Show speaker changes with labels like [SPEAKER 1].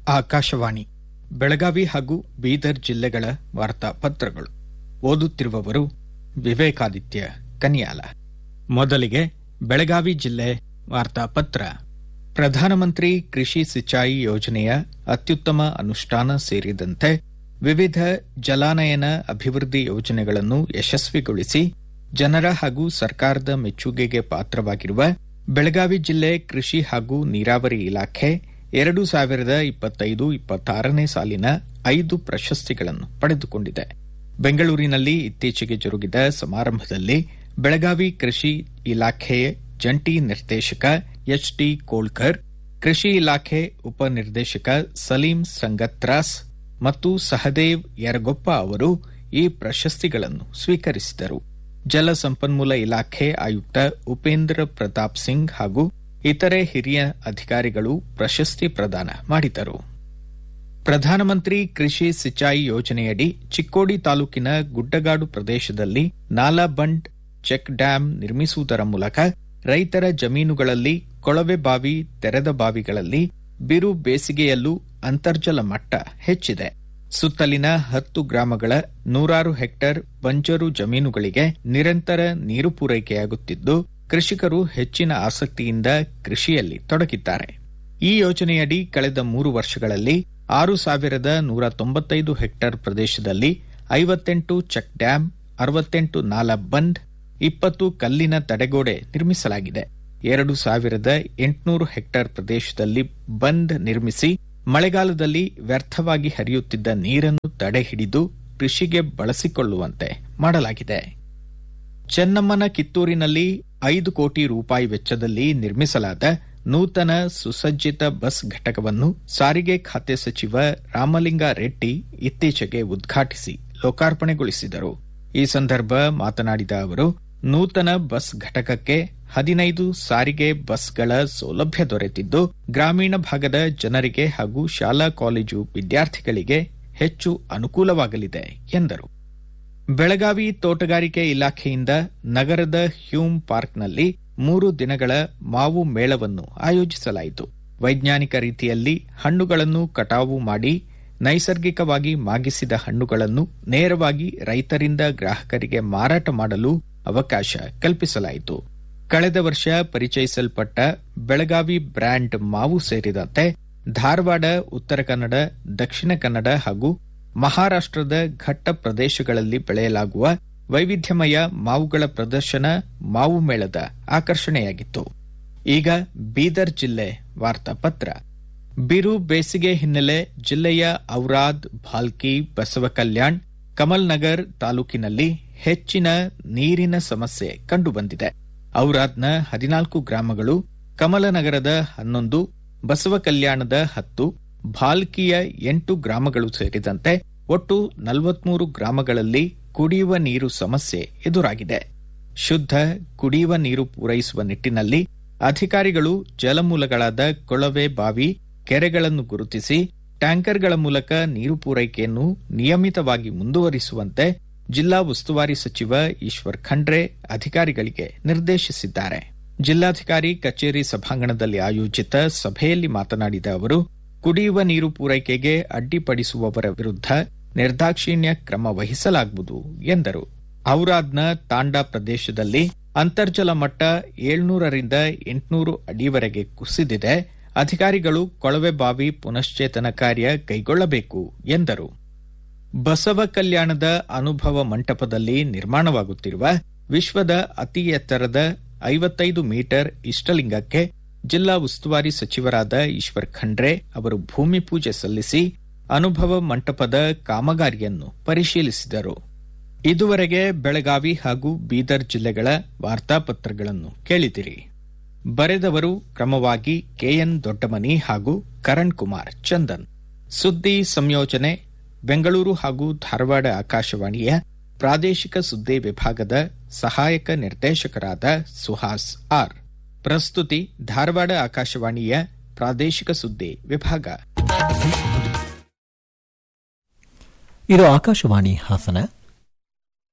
[SPEAKER 1] ಆಕಾಶವಾಣಿ ಬೆಳಗಾವಿ ಹಾಗೂ ಬೀದರ್ ಜಿಲ್ಲೆಗಳ ವಾರ್ತಾ ಪತ್ರಗಳು ಓದುತ್ತಿರುವವರು ವಿವೇಕಾದಿತ್ಯ ಕನಿಯಾಲ ಮೊದಲಿಗೆ ಬೆಳಗಾವಿ ಜಿಲ್ಲೆ ವಾರ್ತಾಪತ್ರ ಪ್ರಧಾನಮಂತ್ರಿ ಕೃಷಿ ಸಿಂಚಾಯಿ ಯೋಜನೆಯ ಅತ್ಯುತ್ತಮ ಅನುಷ್ಠಾನ ಸೇರಿದಂತೆ ವಿವಿಧ ಜಲಾನಯನ ಅಭಿವೃದ್ಧಿ ಯೋಜನೆಗಳನ್ನು ಯಶಸ್ವಿಗೊಳಿಸಿ ಜನರ ಹಾಗೂ ಸರ್ಕಾರದ ಮೆಚ್ಚುಗೆಗೆ ಪಾತ್ರವಾಗಿರುವ ಬೆಳಗಾವಿ ಜಿಲ್ಲೆ ಕೃಷಿ ಹಾಗೂ ನೀರಾವರಿ ಇಲಾಖೆ ಎರಡು ಸಾವಿರದ ಇಪ್ಪತ್ತೈದು ಇಪ್ಪತ್ತಾರನೇ ಸಾಲಿನ ಐದು ಪ್ರಶಸ್ತಿಗಳನ್ನು ಪಡೆದುಕೊಂಡಿದೆ ಬೆಂಗಳೂರಿನಲ್ಲಿ ಇತ್ತೀಚೆಗೆ ಜರುಗಿದ ಸಮಾರಂಭದಲ್ಲಿ ಬೆಳಗಾವಿ ಕೃಷಿ ಇಲಾಖೆ ಜಂಟಿ ನಿರ್ದೇಶಕ ಎಚ್ ಟಿ ಕೋಳ್ಕರ್ ಕೃಷಿ ಇಲಾಖೆ ಉಪನಿರ್ದೇಶಕ ಸಲೀಂ ಸಂಗತ್ರಾಸ್ ಮತ್ತು ಸಹದೇವ್ ಯರಗೊಪ್ಪ ಅವರು ಈ ಪ್ರಶಸ್ತಿಗಳನ್ನು ಸ್ವೀಕರಿಸಿದರು ಜಲ ಸಂಪನ್ಮೂಲ ಇಲಾಖೆ ಆಯುಕ್ತ ಉಪೇಂದ್ರ ಪ್ರತಾಪ್ ಸಿಂಗ್ ಹಾಗೂ ಇತರೆ ಹಿರಿಯ ಅಧಿಕಾರಿಗಳು ಪ್ರಶಸ್ತಿ ಪ್ರದಾನ ಮಾಡಿದರು ಪ್ರಧಾನಮಂತ್ರಿ ಕೃಷಿ ಸಿಂಚಾಯಿ ಯೋಜನೆಯಡಿ ಚಿಕ್ಕೋಡಿ ತಾಲೂಕಿನ ಗುಡ್ಡಗಾಡು ಪ್ರದೇಶದಲ್ಲಿ ನಾಲಾ ಬಂಡ್ ಚೆಕ್ ಡ್ಯಾಂ ನಿರ್ಮಿಸುವುದರ ಮೂಲಕ ರೈತರ ಜಮೀನುಗಳಲ್ಲಿ ಕೊಳವೆ ಬಾವಿ ತೆರೆದ ಬಾವಿಗಳಲ್ಲಿ ಬಿರು ಬೇಸಿಗೆಯಲ್ಲೂ ಅಂತರ್ಜಲ ಮಟ್ಟ ಹೆಚ್ಚಿದೆ ಸುತ್ತಲಿನ ಹತ್ತು ಗ್ರಾಮಗಳ ನೂರಾರು ಹೆಕ್ಟೇರ್ ಬಂಜರು ಜಮೀನುಗಳಿಗೆ ನಿರಂತರ ನೀರು ಪೂರೈಕೆಯಾಗುತ್ತಿದ್ದು ಕೃಷಿಕರು ಹೆಚ್ಚಿನ ಆಸಕ್ತಿಯಿಂದ ಕೃಷಿಯಲ್ಲಿ ತೊಡಗಿದ್ದಾರೆ ಈ ಯೋಜನೆಯಡಿ ಕಳೆದ ಮೂರು ವರ್ಷಗಳಲ್ಲಿ ಆರು ಸಾವಿರದ ನೂರ ತೊಂಬತ್ತೈದು ಹೆಕ್ಟೇರ್ ಪ್ರದೇಶದಲ್ಲಿ ಐವತ್ತೆಂಟು ಚೆಕ್ ಡ್ಯಾಂ ಅರವತ್ತೆಂಟು ನಾಲಾ ಬಂದ್ ಇಪ್ಪತ್ತು ಕಲ್ಲಿನ ತಡೆಗೋಡೆ ನಿರ್ಮಿಸಲಾಗಿದೆ ಎರಡು ಸಾವಿರದ ಎಂಟುನೂರು ಹೆಕ್ಟೇರ್ ಪ್ರದೇಶದಲ್ಲಿ ಬಂದ್ ನಿರ್ಮಿಸಿ ಮಳೆಗಾಲದಲ್ಲಿ ವ್ಯರ್ಥವಾಗಿ ಹರಿಯುತ್ತಿದ್ದ ನೀರನ್ನು ತಡೆಹಿಡಿದು ಕೃಷಿಗೆ ಬಳಸಿಕೊಳ್ಳುವಂತೆ ಮಾಡಲಾಗಿದೆ ಚೆನ್ನಮ್ಮನ ಕಿತ್ತೂರಿನಲ್ಲಿ ಐದು ಕೋಟಿ ರೂಪಾಯಿ ವೆಚ್ಚದಲ್ಲಿ ನಿರ್ಮಿಸಲಾದ ನೂತನ ಸುಸಜ್ಜಿತ ಬಸ್ ಘಟಕವನ್ನು ಸಾರಿಗೆ ಖಾತೆ ಸಚಿವ ರಾಮಲಿಂಗಾರೆಡ್ಡಿ ಇತ್ತೀಚೆಗೆ ಉದ್ಘಾಟಿಸಿ ಲೋಕಾರ್ಪಣೆಗೊಳಿಸಿದರು ಈ ಸಂದರ್ಭ ಮಾತನಾಡಿದ ಅವರು ನೂತನ ಬಸ್ ಘಟಕಕ್ಕೆ ಹದಿನೈದು ಸಾರಿಗೆ ಬಸ್ಗಳ ಸೌಲಭ್ಯ ದೊರೆತಿದ್ದು ಗ್ರಾಮೀಣ ಭಾಗದ ಜನರಿಗೆ ಹಾಗೂ ಶಾಲಾ ಕಾಲೇಜು ವಿದ್ಯಾರ್ಥಿಗಳಿಗೆ ಹೆಚ್ಚು ಅನುಕೂಲವಾಗಲಿದೆ ಎಂದರು ಬೆಳಗಾವಿ ತೋಟಗಾರಿಕೆ ಇಲಾಖೆಯಿಂದ ನಗರದ ಹ್ಯೂಮ್ ಪಾರ್ಕ್ನಲ್ಲಿ ಮೂರು ದಿನಗಳ ಮಾವು ಮೇಳವನ್ನು ಆಯೋಜಿಸಲಾಯಿತು ವೈಜ್ಞಾನಿಕ ರೀತಿಯಲ್ಲಿ ಹಣ್ಣುಗಳನ್ನು ಕಟಾವು ಮಾಡಿ ನೈಸರ್ಗಿಕವಾಗಿ ಮಾಗಿಸಿದ ಹಣ್ಣುಗಳನ್ನು ನೇರವಾಗಿ ರೈತರಿಂದ ಗ್ರಾಹಕರಿಗೆ ಮಾರಾಟ ಮಾಡಲು ಅವಕಾಶ ಕಲ್ಪಿಸಲಾಯಿತು ಕಳೆದ ವರ್ಷ ಪರಿಚಯಿಸಲ್ಪಟ್ಟ ಬೆಳಗಾವಿ ಬ್ರ್ಯಾಂಡ್ ಮಾವು ಸೇರಿದಂತೆ ಧಾರವಾಡ ಉತ್ತರ ಕನ್ನಡ ದಕ್ಷಿಣ ಕನ್ನಡ ಹಾಗೂ ಮಹಾರಾಷ್ಟದ ಘಟ್ಟ ಪ್ರದೇಶಗಳಲ್ಲಿ ಬೆಳೆಯಲಾಗುವ ವೈವಿಧ್ಯಮಯ ಮಾವುಗಳ ಪ್ರದರ್ಶನ ಮಾವು ಮೇಳದ ಆಕರ್ಷಣೆಯಾಗಿತ್ತು ಈಗ ಬೀದರ್ ಜಿಲ್ಲೆ ವಾರ್ತಾಪತ್ರ ಬಿರು ಬೇಸಿಗೆ ಹಿನ್ನೆಲೆ ಜಿಲ್ಲೆಯ ಔರಾದ್ ಭಾಲ್ಕಿ ಬಸವಕಲ್ಯಾಣ್ ಕಮಲ್ ನಗರ್ ತಾಲೂಕಿನಲ್ಲಿ ಹೆಚ್ಚಿನ ನೀರಿನ ಸಮಸ್ಯೆ ಕಂಡುಬಂದಿದೆ ಔರಾದ್ನ ಹದಿನಾಲ್ಕು ಗ್ರಾಮಗಳು ಕಮಲನಗರದ ಹನ್ನೊಂದು ಬಸವ ಕಲ್ಯಾಣದ ಹತ್ತು ಭಾಲ್ಕಿಯ ಎಂಟು ಗ್ರಾಮಗಳು ಸೇರಿದಂತೆ ಒಟ್ಟು ನಲವತ್ಮೂರು ಗ್ರಾಮಗಳಲ್ಲಿ ಕುಡಿಯುವ ನೀರು ಸಮಸ್ಯೆ ಎದುರಾಗಿದೆ ಶುದ್ಧ ಕುಡಿಯುವ ನೀರು ಪೂರೈಸುವ ನಿಟ್ಟಿನಲ್ಲಿ ಅಧಿಕಾರಿಗಳು ಜಲಮೂಲಗಳಾದ ಕೊಳವೆ ಬಾವಿ ಕೆರೆಗಳನ್ನು ಗುರುತಿಸಿ ಟ್ಯಾಂಕರ್ಗಳ ಮೂಲಕ ನೀರು ಪೂರೈಕೆಯನ್ನು ನಿಯಮಿತವಾಗಿ ಮುಂದುವರಿಸುವಂತೆ ಜಿಲ್ಲಾ ಉಸ್ತುವಾರಿ ಸಚಿವ ಈಶ್ವರ್ ಖಂಡ್ರೆ ಅಧಿಕಾರಿಗಳಿಗೆ ನಿರ್ದೇಶಿಸಿದ್ದಾರೆ ಜಿಲ್ಲಾಧಿಕಾರಿ ಕಚೇರಿ ಸಭಾಂಗಣದಲ್ಲಿ ಆಯೋಜಿತ ಸಭೆಯಲ್ಲಿ ಮಾತನಾಡಿದ ಅವರು ಕುಡಿಯುವ ನೀರು ಪೂರೈಕೆಗೆ ಅಡ್ಡಿಪಡಿಸುವವರ ವಿರುದ್ಧ ನಿರ್ದಾಕ್ಷಿಣ್ಯ ಕ್ರಮ ವಹಿಸಲಾಗುವುದು ಎಂದರು ಔರಾದ್ನ ತಾಂಡಾ ಪ್ರದೇಶದಲ್ಲಿ ಅಂತರ್ಜಲ ಮಟ್ಟ ಏಳ್ನೂರರಿಂದ ಎಂಟುನೂರು ಅಡಿವರೆಗೆ ಕುಸಿದಿದೆ ಅಧಿಕಾರಿಗಳು ಕೊಳವೆ ಬಾವಿ ಪುನಶ್ಚೇತನ ಕಾರ್ಯ ಕೈಗೊಳ್ಳಬೇಕು ಎಂದರು ಬಸವ ಕಲ್ಯಾಣದ ಅನುಭವ ಮಂಟಪದಲ್ಲಿ ನಿರ್ಮಾಣವಾಗುತ್ತಿರುವ ವಿಶ್ವದ ಅತಿ ಎತ್ತರದ ಐವತ್ತೈದು ಮೀಟರ್ ಇಷ್ಟಲಿಂಗಕ್ಕೆ ಜಿಲ್ಲಾ ಉಸ್ತುವಾರಿ ಸಚಿವರಾದ ಈಶ್ವರ್ ಖಂಡ್ರೆ ಅವರು ಭೂಮಿ ಪೂಜೆ ಸಲ್ಲಿಸಿ ಅನುಭವ ಮಂಟಪದ ಕಾಮಗಾರಿಯನ್ನು ಪರಿಶೀಲಿಸಿದರು ಇದುವರೆಗೆ ಬೆಳಗಾವಿ ಹಾಗೂ ಬೀದರ್ ಜಿಲ್ಲೆಗಳ ವಾರ್ತಾಪತ್ರಗಳನ್ನು ಕೇಳಿದಿರಿ ಬರೆದವರು ಕ್ರಮವಾಗಿ ಕೆಎನ್ ದೊಡ್ಡಮನಿ ಹಾಗೂ ಕರಣ್ ಕುಮಾರ್ ಚಂದನ್ ಸುದ್ದಿ ಸಂಯೋಜನೆ ಬೆಂಗಳೂರು ಹಾಗೂ ಧಾರವಾಡ ಆಕಾಶವಾಣಿಯ ಪ್ರಾದೇಶಿಕ ಸುದ್ದಿ ವಿಭಾಗದ ಸಹಾಯಕ ನಿರ್ದೇಶಕರಾದ ಸುಹಾಸ್ ಆರ್ ಪ್ರಸ್ತುತಿ ಧಾರವಾಡ ಆಕಾಶವಾಣಿಯ ಪ್ರಾದೇಶಿಕ ಸುದ್ದಿ ವಿಭಾಗ
[SPEAKER 2] ಇದು ಆಕಾಶವಾಣಿ ಹಾಸನ